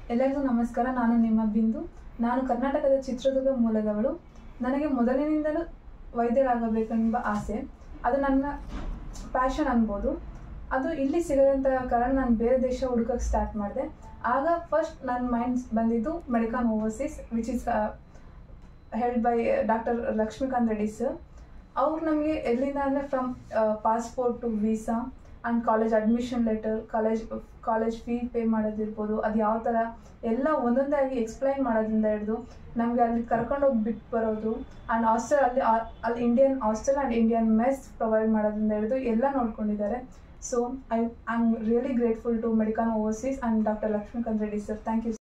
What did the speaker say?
ಎಲ್ಲರಿಗೂ ನಮಸ್ಕಾರ ನಾನು ನಿಮ್ಮ ಬಿಂದು ನಾನು ಕರ್ನಾಟಕದ ಚಿತ್ರದುರ್ಗ ಮೂಲದವಳು ನನಗೆ ಮೊದಲಿನಿಂದಲೂ ವೈದ್ಯರಾಗಬೇಕೆಂಬ ಆಸೆ ಅದು ನನ್ನ ಪ್ಯಾಷನ್ ಅನ್ಬೋದು ಅದು ಇಲ್ಲಿ ಸಿಗದಂಥ ಕಾರಣ ನಾನು ಬೇರೆ ದೇಶ ಹುಡುಕಕ್ಕೆ ಸ್ಟಾರ್ಟ್ ಮಾಡಿದೆ ಆಗ ಫಸ್ಟ್ ನನ್ನ ಮೈಂಡ್ ಬಂದಿದ್ದು medical overseas which is held by doctor Lakshmikanth Reddy sir ಅವ್ರು ನಮಗೆ ಎಲ್ಲಿಂದ ಅಂದರೆ from passport to visa and college admission letter college college fee pay ಮಾಡೋದಿರ್ಬೋದು ಅದು ಯಾವ ಥರ ಎಲ್ಲ ಒಂದೊಂದಾಗಿ ಎಕ್ಸ್ಪ್ಲೈನ್ ಮಾಡೋದ್ರಿಂದ ಹಿಡಿದು ನಮಗೆ ಅಲ್ಲಿ ಕರ್ಕೊಂಡೋಗಿ ಬಿಟ್ಟು ಬರೋದು ಆ್ಯಂಡ್ ಹಾಸ್ಟೆಲ್ ಅಲ್ಲಿ ಆ- ಅಲ್ಲಿ Indian hostel and Indian mess provide ಮಾಡೋದ್ರಿಂದ ಹಿಡಿದು ಎಲ್ಲ ನೋಡ್ಕೊಂಡಿದ್ದಾರೆ so I I am really grateful to medical overseas and doctor Lakshmikanth Reddy sir thank you